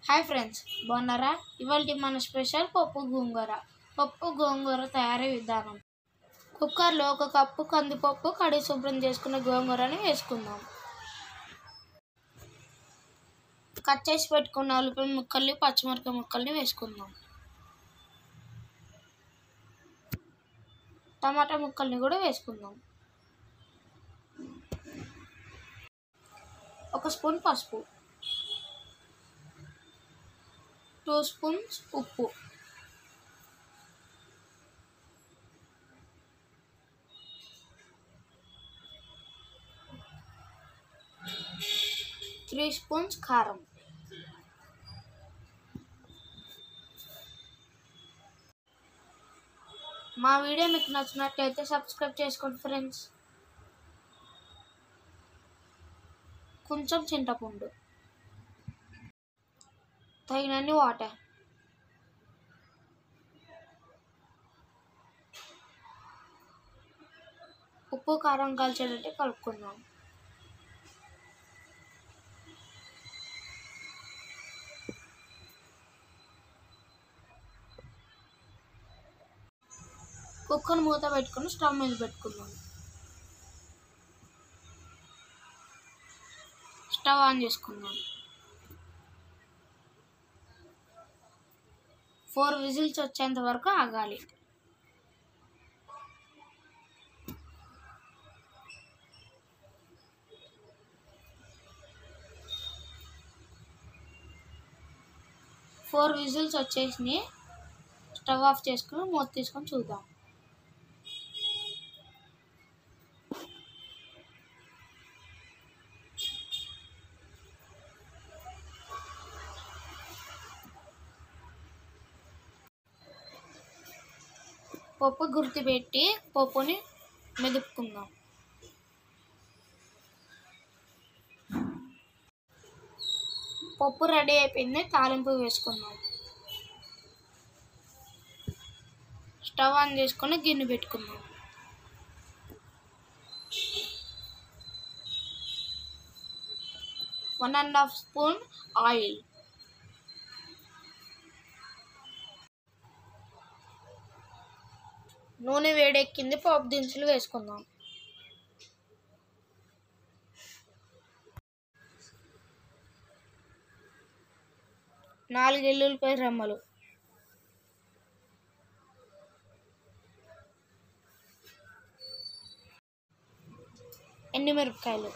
hi friends బాగున్నారా ఇవాళ మన స్పెషల్ పప్పు గోంగూర పప్పు గోంగూర తయారీ విధానం కుక్కర్లో ఒక కప్పు కందిపప్పు కడిగి శుభ్రం చేసుకున్న గోంగూరని వేసుకుందాం కట్ చేసి పెట్టుకున్న ఉల్లిపాయ ముక్కల్ని పచ్చిమిరపకాయ ముక్కల్ని వేసుకుందాం టమాటా ముక్కల్ని కూడా వేసుకుందాం ఒక స్పూన్ పసుపు టూ స్పూన్స్ ఉప్పు త్రీ స్పూన్స్ కారం మా వీడియో మీకు నచ్చినట్లయితే సబ్స్క్రైబ్ చేసుకోండి ఫ్రెండ్స్ కొంచెం చింతపండు తగినన్ని వాటర్ ఉప్పు కారం కలిసేటట్టు కలుపుకుందాం కుక్కర్ మూత పెట్టుకుని స్టవ్ మీద పెట్టుకుందాం స్టవ్ ఆన్ చేసుకుందాం ఫోర్ విజిల్స్ వచ్చేంత వరకు ఆగాలి ఫోర్ విజిల్స్ వచ్చేసినాయి స్టవ్ ఆఫ్ చేసుకుని మూత తీసుకొని చూద్దాం పప్పు గుర్తు పెట్టి పప్పుని మెదుపుకుందాం పప్పు రెడీ అయిపోయింది తాలింపు వేసుకుందాం స్టవ్ ఆన్ చేసుకొని గిన్నె పెట్టుకుందాం one and half spoon oil నూనె వేడెక్కింది పప్పు దినుసులు వేసుకుందాం నాలుగు ఎల్లుల్లిపాయ రెమ్మలు ఎండుమిరపకాయలు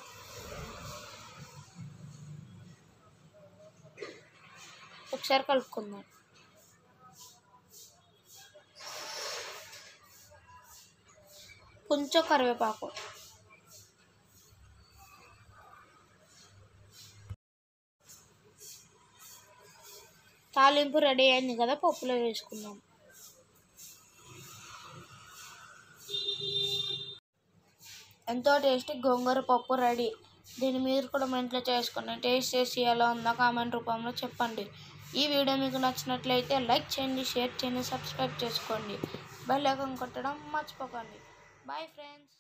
ఒకసారి కలుపుకుందాం కొంచెం కరివేపాకు తాలింపు రెడీ అయింది కదా పప్పులో వేసుకుందాం ఎంతో టేస్టీ గోంగూర పప్పు రెడీ దీన్ని మీరు కూడా మా ఇంట్లో చేసుకుని టేస్ట్ చేసి ఎలా ఉందో కామెంట్ రూపంలో చెప్పండి ఈ వీడియో మీకు నచ్చినట్లయితే లైక్ చేయండి షేర్ చేయండి సబ్స్క్రైబ్ చేసుకోండి బెల్ ఐకాన్ కొట్టడం మర్చిపోకండి బాయ్ ఫ్రెండ్స్